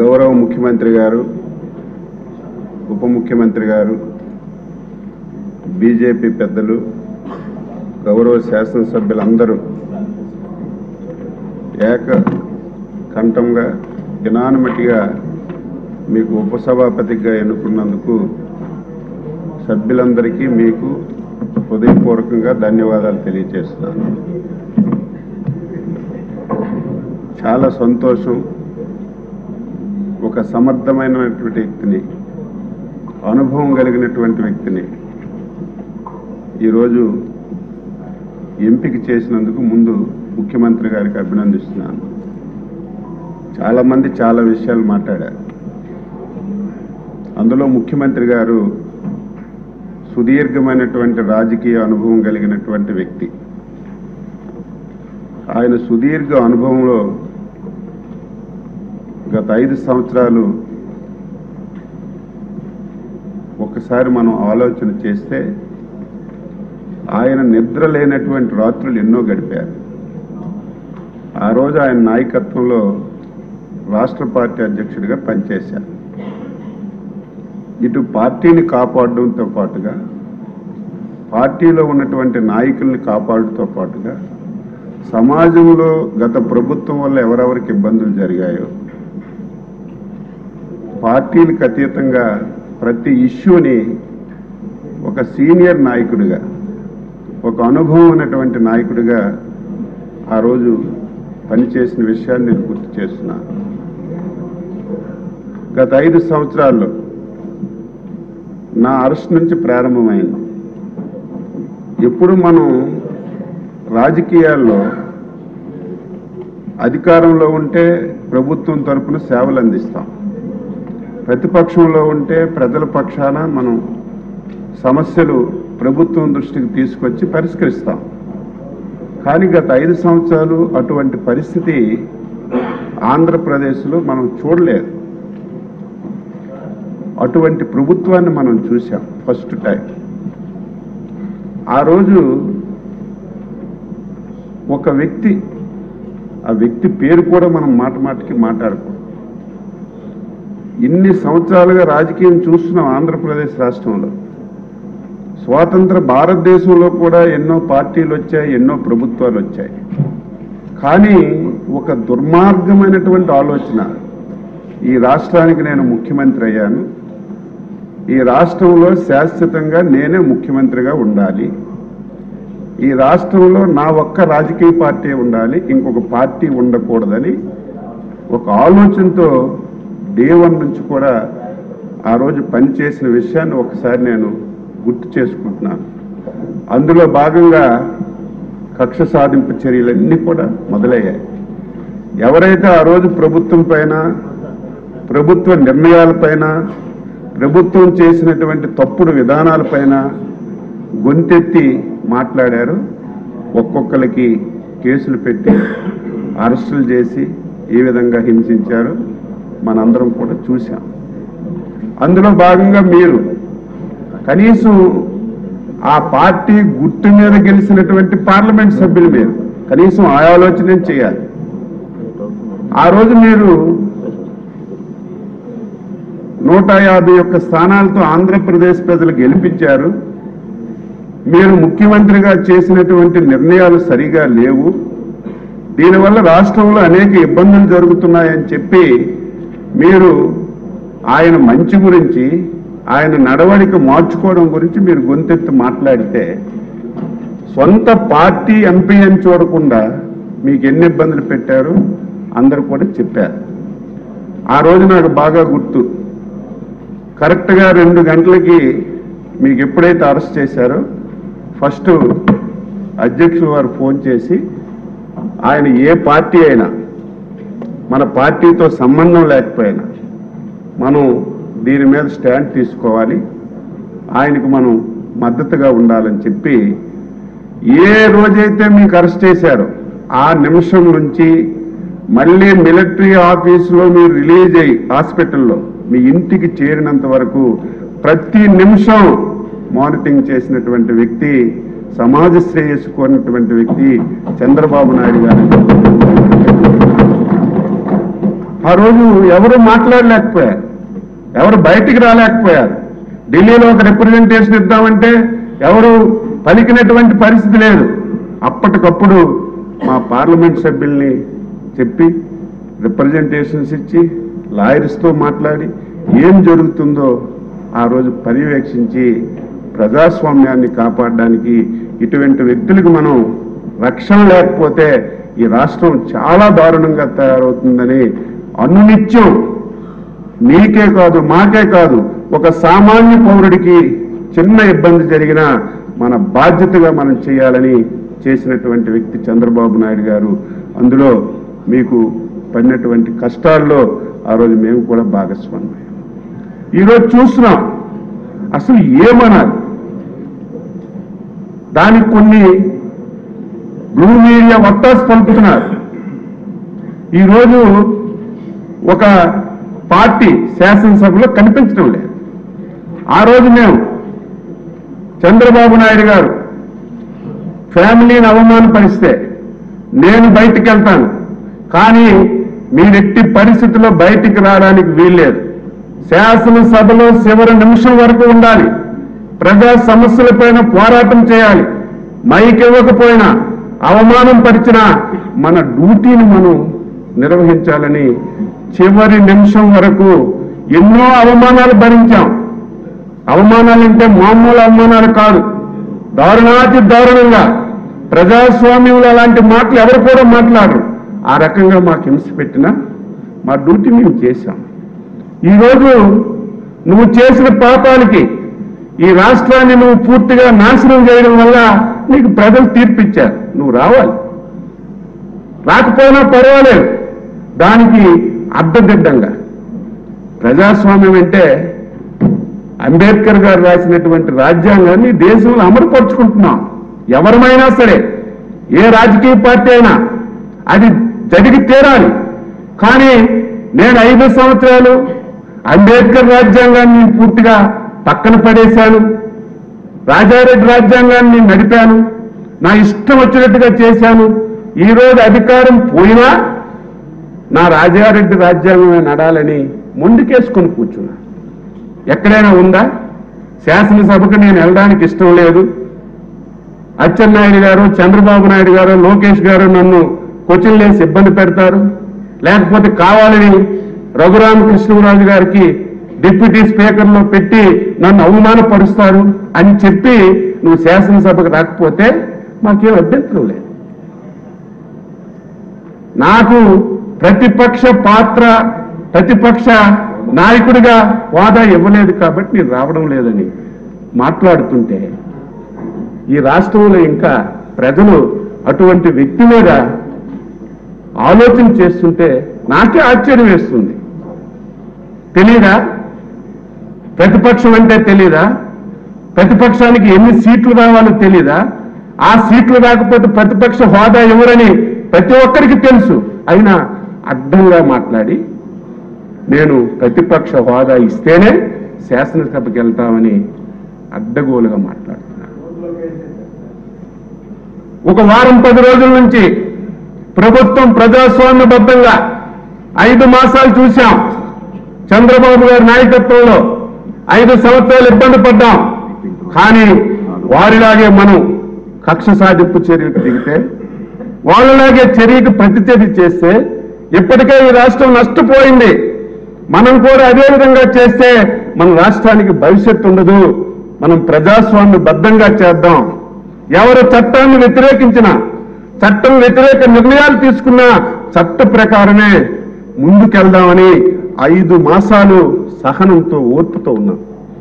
గౌరవ ముఖ్యమంత్రి గారు ఉప ముఖ్యమంత్రి గారు బీజేపీ పెద్దలు గౌరవ శాసనసభ్యులందరూ ఏక కంఠంగా యునానిమటిగా మీకు ఉపసభాపతిగా ఎన్నుకున్నందుకు సభ్యులందరికీ మీకు హృదయపూర్వకంగా ధన్యవాదాలు తెలియజేస్తున్నాను చాలా సంతోషం ఒక సమర్థమైనటువంటి వ్యక్తిని అనుభవం కలిగినటువంటి వ్యక్తిని ఈరోజు ఎంపిక చేసినందుకు ముందు ముఖ్యమంత్రి గారికి అభినందిస్తున్నాను చాలామంది చాలా విషయాలు మాట్లాడారు అందులో ముఖ్యమంత్రి గారు సుదీర్ఘమైనటువంటి రాజకీయ అనుభవం కలిగినటువంటి వ్యక్తి ఆయన సుదీర్ఘ అనుభవంలో గత ఐదు సంవత్సరాలు ఒకసారి మనం ఆలోచన చేస్తే ఆయన నిద్ర లేనటువంటి రాత్రులు ఎన్నో గడిపారు ఆ రోజు ఆయన నాయకత్వంలో రాష్ట్ర పార్టీ అధ్యక్షుడిగా పనిచేశారు ఇటు పార్టీని కాపాడడంతో పాటుగా పార్టీలో ఉన్నటువంటి నాయకుల్ని కాపాడటంతో పాటుగా సమాజంలో గత ప్రభుత్వం వల్ల ఎవరెవరికి ఇబ్బందులు జరిగాయో పార్టీలకు అతీతంగా ప్రతి ఇష్యూని ఒక సీనియర్ నాయకుడిగా ఒక అనుభవం ఉన్నటువంటి నాయకుడిగా ఆ రోజు పనిచేసిన విషయాన్ని నేను గుర్తు చేస్తున్నాను గత ఐదు సంవత్సరాల్లో నా అరెస్ట్ నుంచి ప్రారంభమైంది ఎప్పుడు మనం రాజకీయాల్లో అధికారంలో ఉంటే ప్రభుత్వం తరపున సేవలు అందిస్తాం ప్రతిపక్షంలో ఉంటే ప్రజల పక్షాన మనం సమస్యలు ప్రభుత్వం దృష్టికి తీసుకొచ్చి పరిష్కరిస్తాం కానీ గత ఐదు సంవత్సరాలు అటువంటి పరిస్థితి ఆంధ్రప్రదేశ్లో మనం చూడలేదు అటువంటి ప్రభుత్వాన్ని మనం చూసాం ఫస్ట్ టైం ఆ రోజు ఒక వ్యక్తి ఆ వ్యక్తి పేరు కూడా మనం మాట మాటకి మాట్లాడుకో ఇన్ని సంవత్సరాలుగా రాజకీయం చూస్తున్నాం ఆంధ్రప్రదేశ్ రాష్ట్రంలో స్వాతంత్ర భారతదేశంలో కూడా ఎన్నో పార్టీలు వచ్చాయి ఎన్నో ప్రభుత్వాలు వచ్చాయి కానీ ఒక దుర్మార్గమైనటువంటి ఆలోచన ఈ రాష్ట్రానికి నేను ముఖ్యమంత్రి అయ్యాను ఈ రాష్ట్రంలో శాశ్వతంగా నేనే ముఖ్యమంత్రిగా ఉండాలి ఈ రాష్ట్రంలో నా ఒక్క రాజకీయ పార్టీ ఉండాలి ఇంకొక పార్టీ ఉండకూడదని ఒక ఆలోచనతో డే వన్ నుంచి కూడా ఆ రోజు పనిచేసిన విషయాన్ని ఒకసారి నేను గుర్తు చేసుకుంటున్నాను అందులో భాగంగా కక్ష సాధింపు చర్యలన్నీ కూడా మొదలయ్యాయి ఎవరైతే ఆ రోజు ప్రభుత్వం పైన ప్రభుత్వ నిర్ణయాలపైన ప్రభుత్వం చేసినటువంటి తప్పుడు విధానాలపైన గొంతెత్తి మాట్లాడారు ఒక్కొక్కరికి కేసులు పెట్టి అరెస్టులు చేసి ఏ విధంగా హింసించారో మనందరం కూడా చూశాం అందులో భాగంగా మీరు కనీసం ఆ పార్టీ గుర్తు మీద గెలిచినటువంటి పార్లమెంట్ సభ్యులు మీరు కనీసం ఆ ఆలోచన చేయాలి ఆ రోజు మీరు నూట యాభై ఒక్క స్థానాలతో ఆంధ్రప్రదేశ్ ప్రజలు గెలిపించారు మీరు ముఖ్యమంత్రిగా చేసినటువంటి నిర్ణయాలు సరిగా లేవు దీనివల్ల రాష్ట్రంలో అనేక ఇబ్బందులు జరుగుతున్నాయని చెప్పి మీరు ఆయన మంచి గురించి ఆయన నడవడిక మార్చుకోవడం గురించి మీరు గొంతెత్తి మాట్లాడితే సొంత పార్టీ ఎంపీ అని చూడకుండా మీకు ఎన్ని ఇబ్బందులు పెట్టారు అందరూ కూడా చెప్పారు ఆ రోజు నాకు బాగా గుర్తు కరెక్ట్గా రెండు గంటలకి మీకు ఎప్పుడైతే అరెస్ట్ చేశారో ఫస్ట్ అధ్యక్షులు వారు ఫోన్ చేసి ఆయన ఏ పార్టీ అయినా మన పార్టీతో సంబంధం లేకపోయినా మనం దీని మీద స్టాండ్ తీసుకోవాలి ఆయనకు మనం మద్దతుగా ఉండాలని చెప్పి ఏ రోజైతే మీకు అరెస్ట్ చేశారో ఆ నిమిషం నుంచి మళ్ళీ మిలిటరీ ఆఫీసులో మీరు రిలీజ్ అయ్యి హాస్పిటల్లో మీ ఇంటికి చేరినంత వరకు ప్రతి నిమిషం మానిటరింగ్ చేసినటువంటి వ్యక్తి సమాజ శ్రేయస్సు కోరినటువంటి వ్యక్తి చంద్రబాబు నాయుడు గారు ఆ రోజు ఎవరు మాట్లాడలేకపోయారు ఎవరు బయటికి రాలేకపోయారు ఢిల్లీలో ఒక రిప్రజెంటేషన్ ఇద్దామంటే ఎవరు పలికినటువంటి పరిస్థితి లేదు అప్పటికప్పుడు మా పార్లమెంట్ సభ్యుల్ని చెప్పి రిప్రజెంటేషన్స్ ఇచ్చి లాయర్స్తో మాట్లాడి ఏం జరుగుతుందో ఆ రోజు పర్యవేక్షించి ప్రజాస్వామ్యాన్ని కాపాడడానికి ఇటువంటి వ్యక్తులకు మనం రక్షణ లేకపోతే ఈ రాష్ట్రం చాలా దారుణంగా తయారవుతుందని అనునిత్యం మీకే కాదు మాకే కాదు ఒక సామాన్య పౌరుడికి చిన్న ఇబ్బంది జరిగినా మన బాధ్యతగా మనం చేయాలని చేసినటువంటి వ్యక్తి చంద్రబాబు నాయుడు గారు అందులో మీకు పడినటువంటి కష్టాల్లో ఆ రోజు మేము కూడా భాగస్వామ్యం ఈరోజు చూస్తున్నాం అసలు ఏమనాలి దానికి కొన్ని బ్లూ మీడియా వత్తాసు పలుకుతున్నారు ఈరోజు ఒక పార్టీ శాసనసభలో కనిపించడం లేదు ఆ రోజు మేము చంద్రబాబు నాయుడు గారు ఫ్యామిలీని అవమానపరిస్తే నేను బయటికి వెళ్తాను కానీ మీరెట్టి పరిస్థితుల్లో బయటికి రావడానికి వీల్లేదు శాసనసభలో చివరి నిమిషం వరకు ఉండాలి ప్రజా సమస్యలపైన పోరాటం చేయాలి మైక్ ఇవ్వకపోయినా అవమానం పరిచిన మన డ్యూటీని మనం నిర్వహించాలని చివరి నిమిషం వరకు ఎన్నో అవమానాలు భరించాం అవమానాలంటే మామూలు అవమానాలు కాదు దారుణాతి దారుణంగా ప్రజాస్వామ్యంలో అలాంటి మాటలు ఎవరు కూడా మాట్లాడరు ఆ రకంగా మాకు హింస పెట్టినా మా డ్యూటీ మేము చేశాం ఈరోజు నువ్వు చేసిన పాపానికి ఈ రాష్ట్రాన్ని నువ్వు పూర్తిగా నాశనం చేయడం వల్ల నీకు ప్రజలు తీర్పిచ్చారు నువ్వు రావాలి రాకపోయినా పర్వాలేదు దానికి అడ్డదిడ్డంగా ప్రజాస్వామ్యం అంటే అంబేద్కర్ గారు రాసినటువంటి రాజ్యాంగాన్ని దేశంలో అమలుపరుచుకుంటున్నాం ఎవరమైనా సరే ఏ రాజకీయ పార్టీ అయినా అది జరిగి తీరాలి కానీ నేను ఐదు సంవత్సరాలు అంబేద్కర్ రాజ్యాంగాన్ని పూర్తిగా పక్కన పడేశాను రాజారెడ్డి రాజ్యాంగాన్ని నడిపాను నా ఇష్టం వచ్చినట్టుగా చేశాను ఈ రోజు అధికారం పోయినా నా రాజారెడ్డి రాజ్యాంగమే నడాలని ముందుకేసుకొని కూర్చున్నా ఎక్కడైనా ఉందా శాసనసభకు నేను వెళ్ళడానికి ఇష్టం లేదు అచ్చెన్నాయుడు గారు చంద్రబాబు నాయుడు గారు లోకేష్ గారు నన్ను కొచ్చిన్లేసి ఇబ్బంది పెడతారు లేకపోతే కావాలని రఘురామకృష్ణరాజు గారికి డిప్యూటీ స్పీకర్లో పెట్టి నన్ను అవమానపరుస్తారు అని చెప్పి నువ్వు శాసనసభకు రాకపోతే మాకేం అభ్యంతరం లేదు నాకు ప్రతిపక్ష పాత్ర ప్రతిపక్ష నాయకుడిగా హోదా ఇవ్వలేదు కాబట్టి నేను రావడం లేదని మాట్లాడుతుంటే ఈ రాష్ట్రంలో ఇంకా ప్రజలు అటువంటి వ్యక్తి మీద ఆలోచన చేస్తుంటే నాకే ఆశ్చర్యం వేస్తుంది తెలీదా ప్రతిపక్షం అంటే తెలీదా ప్రతిపక్షానికి ఎన్ని సీట్లు రావాలో తెలీదా ఆ సీట్లు రాకపోతే ప్రతిపక్ష హోదా ఎవరని ప్రతి ఒక్కరికి తెలుసు అయినా అడ్డంగా మాట్లాడి నేను ప్రతిపక్ష హోదా ఇస్తేనే శాసనసభకి వెళ్తామని అడ్డగోలుగా మాట్లాడుతున్నాను ఒక వారం పది రోజుల నుంచి ప్రభుత్వం ప్రజాస్వామ్యబద్ధంగా ఐదు మాసాలు చూశాం చంద్రబాబు గారి నాయకత్వంలో ఐదు సంవత్సరాలు ఇబ్బంది పడ్డాం కానీ వారిలాగే మనం కక్ష సాధింపు చర్యకు దిగితే వాళ్ళలాగే చర్యకు ప్రతిచర్య చేస్తే ఇప్పటికే ఈ రాష్ట్రం నష్టపోయింది మనం కూడా అదే విధంగా చేస్తే మన రాష్ట్రానికి భవిష్యత్తు ఉండదు మనం ప్రజాస్వామ్య బద్ధంగా చేద్దాం ఎవరు చట్టాన్ని వ్యతిరేకించిన చట్టం వ్యతిరేక నిర్ణయాలు తీసుకున్న చట్ట ప్రకారమే ముందుకెళ్దామని ఐదు మాసాలు సహనంతో ఓర్పుతో ఉన్నాం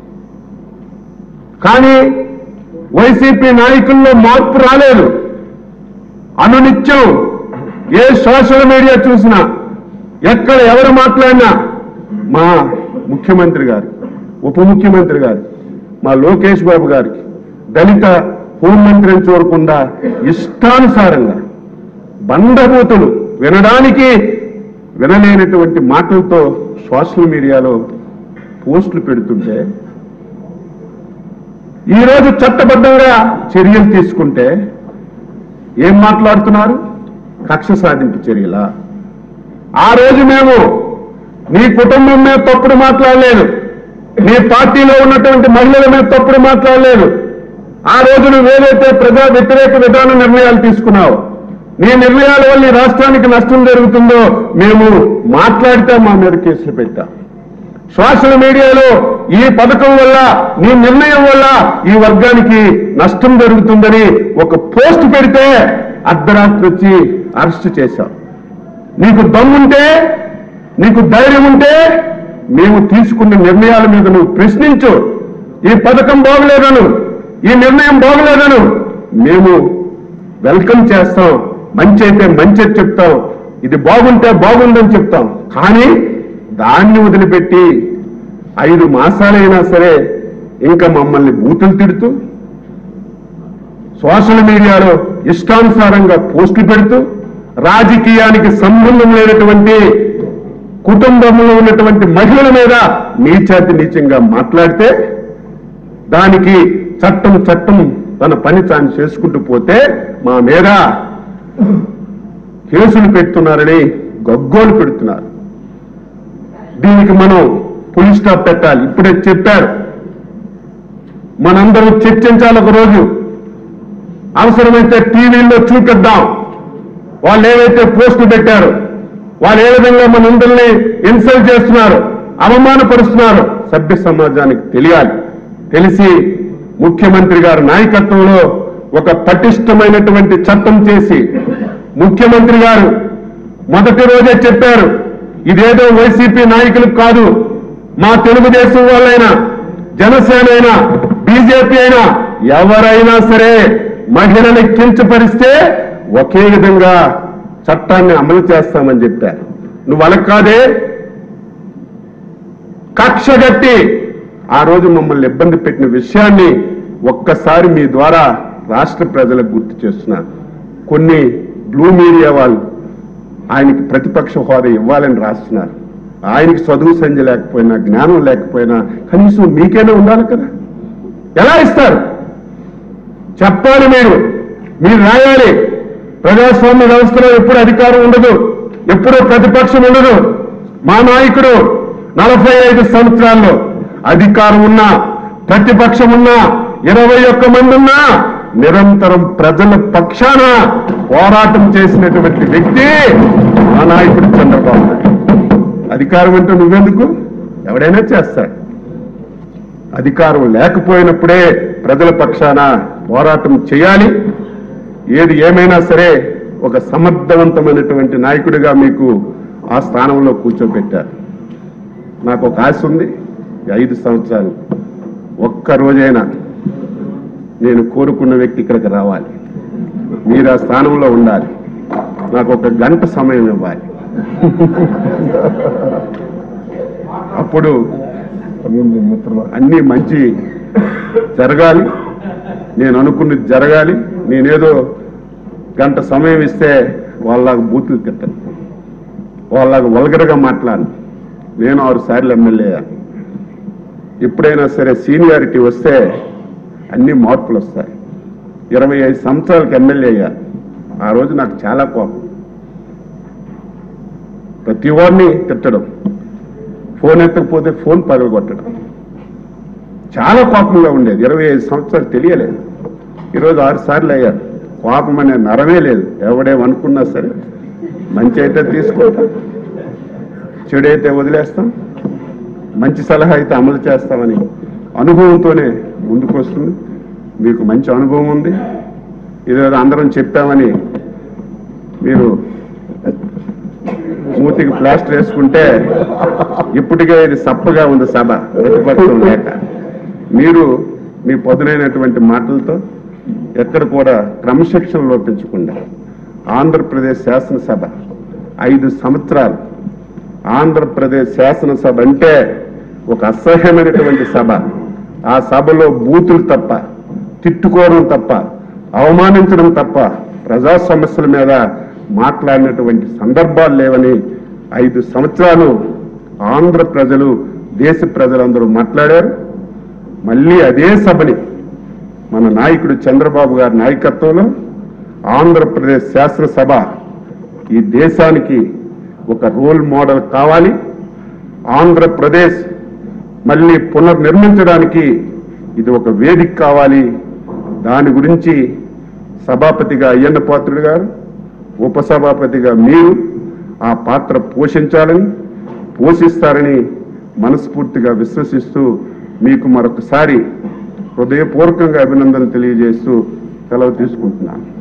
కానీ వైసీపీ నాయకుల్లో మార్పు రాలేదు అనునిత్యం ఏ సోషల్ మీడియా చూసినా ఎక్కడ ఎవరు మాట్లాడినా మా ముఖ్యమంత్రి గారు ఉప ముఖ్యమంత్రి గారు మా లోకేష్ బాబు గారికి దళిత హోంమంత్రిని చూడకుండా ఇష్టానుసారంగా బండబూతులు వినడానికి వినలేనటువంటి మాటలతో సోషల్ మీడియాలో పోస్టులు పెడుతుంటే ఈరోజు చట్టబద్ధంగా చర్యలు తీసుకుంటే ఏం మాట్లాడుతున్నారు కక్ష సాధింపు చర్యలా ఆ రోజు మేము నీ కుటుంబం మీద తప్పుడు మాట్లాడలేదు నీ పార్టీలో ఉన్నటువంటి మహిళల మీద తప్పుడు మాట్లాడలేదు ఆ రోజు నువ్వు ఏదైతే ప్రజా వ్యతిరేక విధాన నిర్ణయాలు తీసుకున్నావు నీ నిర్ణయాల వల్ల ఈ రాష్ట్రానికి నష్టం జరుగుతుందో మేము మాట్లాడితే మా మీద కేసులు పెట్టాం సోషల్ మీడియాలో ఈ పథకం వల్ల నీ నిర్ణయం వల్ల ఈ వర్గానికి నష్టం జరుగుతుందని ఒక పోస్ట్ పెడితే అర్ధరాత్రి వచ్చి అరెస్ట్ చేశాం నీకు దమ్ముంటే నీకు ధైర్యం ఉంటే మేము తీసుకున్న నిర్ణయాల మీద నువ్వు ప్రశ్నించు ఈ పథకం బాగలేదను ఈ నిర్ణయం బాగలేదను మేము వెల్కమ్ చేస్తాం మంచి అయితే మంచి అని చెప్తాం ఇది బాగుంటే బాగుందని చెప్తాం కానీ దాన్ని వదిలిపెట్టి ఐదు మాసాలైనా సరే ఇంకా మమ్మల్ని బూతులు తిడుతూ సోషల్ మీడియాలో ఇష్టానుసారంగా పోస్టులు పెడుతూ రాజకీయానికి సంబంధం లేనటువంటి కుటుంబంలో ఉన్నటువంటి మహిళల మీద నీచాతి నీచంగా మాట్లాడితే దానికి చట్టం చట్టం తన పని తాను చేసుకుంటూ పోతే మా మీద కేసులు పెడుతున్నారని గగ్గోలు పెడుతున్నారు దీనికి మనం పులి స్టాప్ పెట్టాలి ఇప్పుడే చెప్పారు మనందరం చర్చించాలి ఒక రోజు అవసరమైతే టీవీల్లో చూపిద్దాం వాళ్ళు ఏవైతే పోస్టులు పెట్టారు వాళ్ళు ఏ విధంగా మనందరినీ ఇన్సల్ట్ చేస్తున్నారు అవమానపరుస్తున్నారు సభ్య సమాజానికి తెలియాలి తెలిసి ముఖ్యమంత్రి గారి నాయకత్వంలో ఒక పటిష్టమైనటువంటి చట్టం చేసి ముఖ్యమంత్రి గారు మొదటి రోజే చెప్పారు ఇదేదో వైసీపీ నాయకులకు కాదు మా తెలుగుదేశం వాళ్ళైనా జనసేన అయినా బీజేపీ అయినా ఎవరైనా సరే మహిళని కించపరిస్తే ఒకే విధంగా చట్టాన్ని అమలు చేస్తామని చెప్పారు నువ్వు అలా కాదే కక్ష గట్టి ఆ రోజు మమ్మల్ని ఇబ్బంది పెట్టిన విషయాన్ని ఒక్కసారి మీ ద్వారా రాష్ట్ర ప్రజలకు గుర్తు చేస్తున్నా కొన్ని బ్లూ మీడియా వాళ్ళు ఆయనకి ప్రతిపక్ష హోదా ఇవ్వాలని రాస్తున్నారు ఆయనకి చదువు సంధ్య లేకపోయినా జ్ఞానం లేకపోయినా కనీసం మీకైనా ఉండాలి కదా ఎలా ఇస్తారు చెప్పాలి మీరు మీరు రాయాలి ప్రజాస్వామ్య వ్యవస్థలో ఎప్పుడు అధికారం ఉండదు ఎప్పుడూ ప్రతిపక్షం ఉండదు మా నాయకుడు నలభై ఐదు సంవత్సరాల్లో అధికారం ఉన్నా ప్రతిపక్షం ఉన్నా ఇరవై ఒక్క మంది ఉన్నా నిరంతరం ప్రజల పక్షాన పోరాటం చేసినటువంటి వ్యక్తి మా నాయకుడు చంద్రబాబు నాయుడు అధికారం అంటే నువ్వెందుకు ఎవడైనా చేస్తాడు అధికారం లేకపోయినప్పుడే ప్రజల పక్షాన పోరాటం చేయాలి ఏది ఏమైనా సరే ఒక సమర్థవంతమైనటువంటి నాయకుడిగా మీకు ఆ స్థానంలో కూర్చోబెట్టారు నాకు ఒక ఆశ ఉంది ఈ ఐదు సంవత్సరాలు ఒక్క రోజైనా నేను కోరుకున్న వ్యక్తి ఇక్కడికి రావాలి మీరు ఆ స్థానంలో ఉండాలి నాకు ఒక గంట సమయం ఇవ్వాలి అప్పుడు అన్ని మంచి జరగాలి నేను అనుకున్నది జరగాలి నేనేదో గంట సమయం ఇస్తే వాళ్ళకు బూతులు తిట్టను వాళ్ళకు వల్గరగా మాట్లాడు నేను ఆరు సార్లు ఎమ్మెల్యే ఎప్పుడైనా సరే సీనియారిటీ వస్తే అన్ని మార్పులు వస్తాయి ఇరవై ఐదు సంవత్సరాలకు ఎమ్మెల్యే అయ్యా ఆ రోజు నాకు చాలా కోపం ప్రతి వాడిని తిట్టడం ఫోన్ ఎత్తకపోతే ఫోన్ పగలగొట్టడం చాలా కోపంగా ఉండేది ఇరవై ఐదు సంవత్సరాలు తెలియలేదు ఈరోజు ఆరు సార్లు అయ్యారు కోపం అనే నరమే లేదు ఎవడేమనుకున్నా సరే మంచి అయితే తీసుకుంటాం చెడు అయితే వదిలేస్తాం మంచి సలహా అయితే అమలు చేస్తామని అనుభవంతోనే ముందుకు వస్తుంది మీకు మంచి అనుభవం ఉంది ఇదేదో అందరం చెప్పామని మీరు మూతికి ప్లాస్టర్ వేసుకుంటే ఇప్పటికే ఇది సప్పగా ఉంది సభ ప్రతిపక్షం లేక మీరు మీ పదునైనటువంటి మాటలతో ఎక్కడ కూడా క్రమశిక్షణ లోపించకుండా ఆంధ్రప్రదేశ్ శాసనసభ ఐదు సంవత్సరాలు ఆంధ్రప్రదేశ్ శాసనసభ అంటే ఒక అసహ్యమైనటువంటి సభ ఆ సభలో బూతులు తప్ప తిట్టుకోవడం తప్ప అవమానించడం తప్ప ప్రజా సమస్యల మీద మాట్లాడినటువంటి సందర్భాలు లేవని ఐదు సంవత్సరాలు ఆంధ్ర ప్రజలు దేశ ప్రజలందరూ మాట్లాడారు మళ్ళీ అదే సభని మన నాయకుడు చంద్రబాబు గారి నాయకత్వంలో ఆంధ్రప్రదేశ్ శాసనసభ ఈ దేశానికి ఒక రోల్ మోడల్ కావాలి ఆంధ్రప్రదేశ్ మళ్ళీ పునర్నిర్మించడానికి ఇది ఒక వేదిక కావాలి దాని గురించి సభాపతిగా అయ్యన్న పాత్రుడు గారు ఉపసభాపతిగా మీరు ఆ పాత్ర పోషించాలని పోషిస్తారని మనస్ఫూర్తిగా విశ్వసిస్తూ మీకు మరొకసారి హృదయపూర్వకంగా అభినందనలు తెలియజేస్తూ సెలవు తీసుకుంటున్నాను